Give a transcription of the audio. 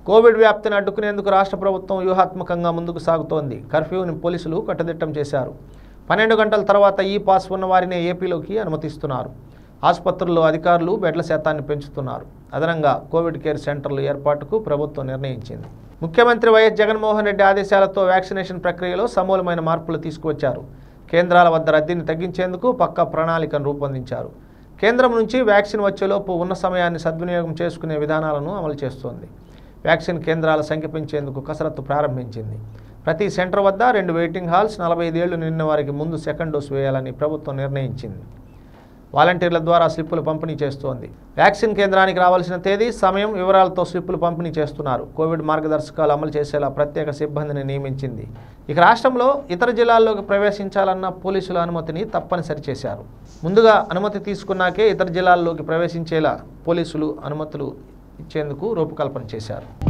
Covid వ్యాప్తిని అడ్డుకునేందుకు రాష్ట్ర ప్రభుత్వం వ్యూహాత్మకంగా ముందుకు సాగుతోంది కర్ఫ్యూని పోలీసులు కట్టుదిట్టం చేశారు పన్నెండు గంటల తర్వాత ఈ పాస్ ఉన్న వారినే ఏపీలోకి అనుమతిస్తున్నారు ఆసుపత్రుల్లో అధికారులు బెడ్ల శాతాన్ని పెంచుతున్నారు అదనంగా కోవిడ్ కేర్ సెంటర్ల ఏర్పాటుకు ప్రభుత్వం నిర్ణయించింది ముఖ్యమంత్రి వైఎస్ జగన్మోహన్ రెడ్డి ఆదేశాలతో వ్యాక్సినేషన్ ప్రక్రియలో సమూలమైన మార్పులు తీసుకువచ్చారు కేంద్రాల వద్ద రద్దీని తగ్గించేందుకు పక్కా ప్రణాళికను రూపొందించారు కేంద్రం నుంచి వ్యాక్సిన్ వచ్చేలోపు ఉన్న సమయాన్ని సద్వినియోగం చేసుకునే విధానాలను అమలు చేస్తోంది వ్యాక్సిన్ కేంద్రాల సంఖ్య పెంచేందుకు కసరత్తు ప్రారంభించింది ప్రతి సెంటర్ వద్ద రెండు వెయిటింగ్ హాల్స్ నలభై ఐదేళ్లు నిన్న వారికి ముందు సెకండ్ డోస్ వేయాలని ప్రభుత్వం నిర్ణయించింది వాలంటీర్ల ద్వారా స్లిప్పులు పంపిణీ చేస్తోంది వ్యాక్సిన్ కేంద్రానికి రావాల్సిన తేదీ సమయం వివరాలతో స్లిప్పులు పంపిణీ చేస్తున్నారు కోవిడ్ మార్గదర్శకాలు అమలు చేసేలా ప్రత్యేక సిబ్బందిని నియమించింది ఇక రాష్ట్రంలో ఇతర జిల్లాల్లోకి ప్రవేశించాలన్న పోలీసుల అనుమతిని తప్పనిసరి చేశారు ముందుగా అనుమతి తీసుకున్నాకే ఇతర జిల్లాల్లోకి ప్రవేశించేలా పోలీసులు అనుమతులు ఇచ్చేందుకు రూపకల్పన చేశారు